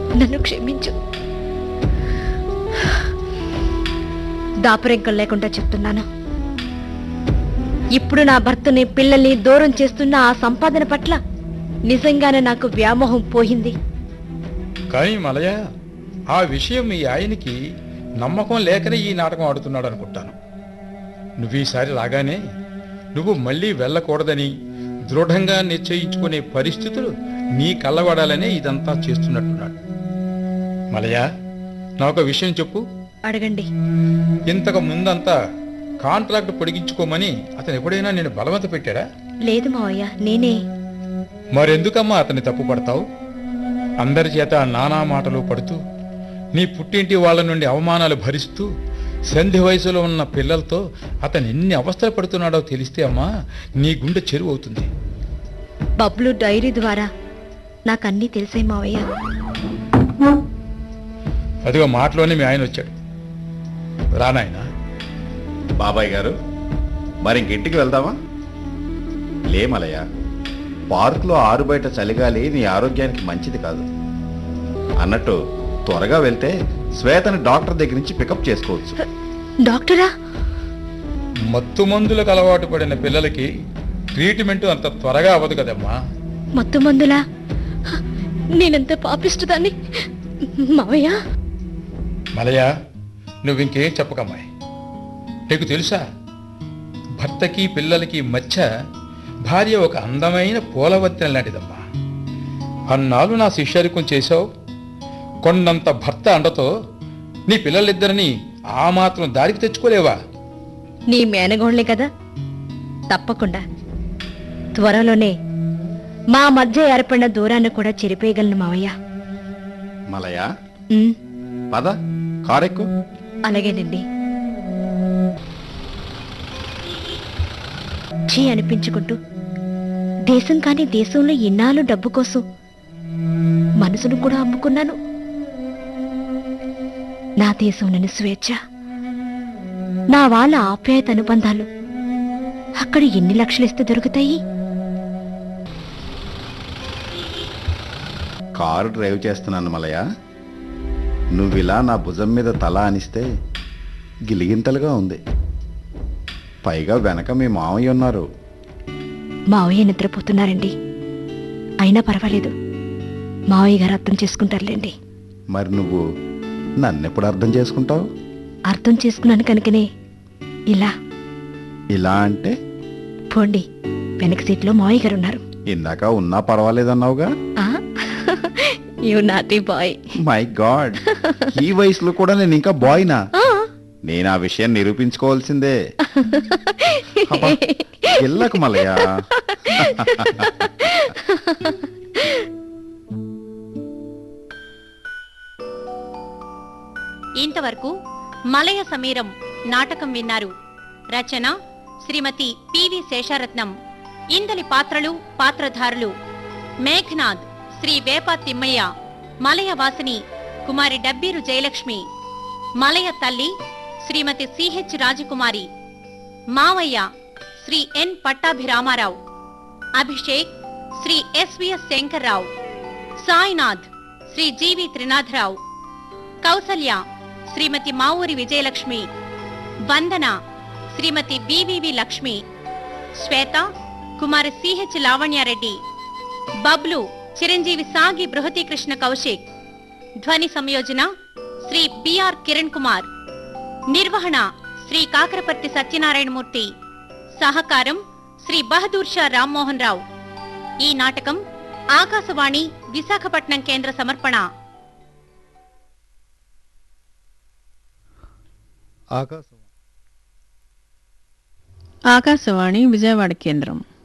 నన్ను క్షమించు దాపరింకం లేకుండా చెప్తున్నాను ఇప్పుడు నా భర్తని పిల్లల్ని దూరం చేస్తున్న ఆ సంపాదన పట్ల నిజంగానే నాకు వ్యామోహం పోయింది కానీ మలయ ఆ విషయం మీ ఆయనకి నమ్మకం లేకనే ఈ నాటకం ఆడుతున్నాడు అనుకుంటాను నువ్వు ఈసారి రాగానే నువ్వు మళ్ళీ వెళ్ళకూడదని దృఢంగా నిశ్చయించుకునే పరిస్థితులు నీ కళ్ళబడాలనే ఇదంతా చేస్తున్నట్టున్నాడు మలయ నాకు విషయం చెప్పు అడగండి ఇంతకు ముందంతా కాంట్రాక్ట్ పొడిగించుకోమని అతను ఎప్పుడైనా నేను బలవంత పెట్టాడా లేదు మావయ్య నేనే మరెందుకమ్మా అతన్ని తప్పు పడతావు అందరి చేత నానా మాటలు పడుతూ నీ పుట్టింటి వాళ్ళ నుండి అవమానాలు భరిస్తూ సంధి వయసులో ఉన్న పిల్లలతో అతను ఎన్ని అవస్థలు పడుతున్నాడో తెలిస్తే అమ్మా నీ గుండె చెరువు అవుతుంది బబ్లు డైరీ ద్వారా నాకన్నీ తెలిసాయి మావయ్య అదిగో మాటలోనే మీ ఆయన వచ్చాడు రానాయనా బాబాయ్ గారు మరి ఇంకింటికి వెళ్దామా లేమలయ్య పార్కులో ఆరు బయట చలిగాలి నీ ఆరోగ్యానికి మంచిది కాదు అన్నట్టు త్వరగా వెళ్తే శ్వేతని డాక్టర్ దగ్గర నుంచి పికప్ చేసుకోవచ్చు డాక్టరా మత్తు మందులకు అలవాటు పడిన పిల్లలకి ట్రీట్మెంట్ అంత త్వరగా అవ్వదు కదమ్మా మత్తు మందులా నేనెంత పాపిస్తుదాన్ని మావయ్య మలయ నువ్వు ఇంకేం చెప్పకమ్మాయి నీకు తెలుసా భర్తకి పిల్లలకి మధ్య భార్య ఒక అందమైన పూలవత్తెన లాంటిదమ్మా అన్నాళ్ళు నా శిష్యరికం చేశావు కొండంత భర్త అండతో నీ పిల్లలిద్దరిని ఆ మాత్రం దారికి తెచ్చుకోలేవా నీ మేనగోళ్ళే కదా తప్పకుండా త్వరలోనే మా మధ్య ఏర్పడిన దూరాన్ని కూడా చెరిపేయగలను మావయ్య మలయ ఉమ్, పద కారెక్కు అలాగేనండి ఛీ అనిపించుకుంటూ దేశం కాని దేశంలో ఇన్నాళ్ళు డబ్బు కోసం మనసును కూడా అమ్ముకున్నాను నా దేశంలోని స్వేచ్ఛ నా వాళ్ళ ఆప్యాయత అనుబంధాలు అక్కడ ఎన్ని లక్షలు ఇస్తే దొరుకుతాయి కారు డ్రైవ్ చేస్తున్నాను మలయ నువ్విలా నా భుజం మీద తల అనిస్తే గిలిగింతలుగా ఉంది పైగా వెనక మీ మామయ్య ఉన్నారు మావయ్య నిద్రపోతున్నారండి అయినా పర్వాలేదు మావయ్య గారు అర్థం చేసుకుంటారులేండి మరి నువ్వు నన్నెప్పుడు అర్థం చేసుకుంటావు అర్థం చేసుకున్నాను కనుకనే ఇలా ఇలా అంటే పోండి వెనక సీట్లో మావయ్య గారు ఉన్నారు ఇందాక ఉన్నా పర్వాలేదన్నావుగా you naughty boy my god ఈ వయసులో కూడా నేను ఇంకా బాయ్నా నేను ఆ విషయం నిరూపించుకోవాల్సిందే అబ్బా, ఎల్లకు మలయా ఇంతవరకు మలయ సమీరం నాటకం విన్నారు రచన శ్రీమతి పివి శేషారత్నం ఇందలి పాత్రలు పాత్రధారులు మేఘనాథ్ శ్రీ వేప తిమ్మయ్య మలయ వాసిని కుమారి డబ్బీరు జయలక్ష్మి మలయ తల్లి శ్రీమతి సిహెచ్ రాజకుమారి మావయ్య Shri N Pattabhiramarao Abhishek Shri SVS Shankarrao Sainath Shri GV Trinatharao Kausalya Shrimati Mavuri Vijayalakshmi Vandana Shrimati BVV Lakshmi Shweta Kumari CH Lavanya Reddy Bablu Chiranjeevi Sagi Bruhatikrishna Kaushik ధ్వని సంయోజన శ్రీ బిఆర్ కిరణ్ కుమార్ నిర్వహణ శ్రీ కాకరపర్తి సత్యనారాయణమూర్తి సహకారం శ్రీ బహదూర్ షా రామ్మోహన్ రావు ఈ నాటకం ఆకాశవాణి విశాఖపట్నం కేంద్ర సమర్పణ ఆకాశవాణి విజయవాడ కేంద్రం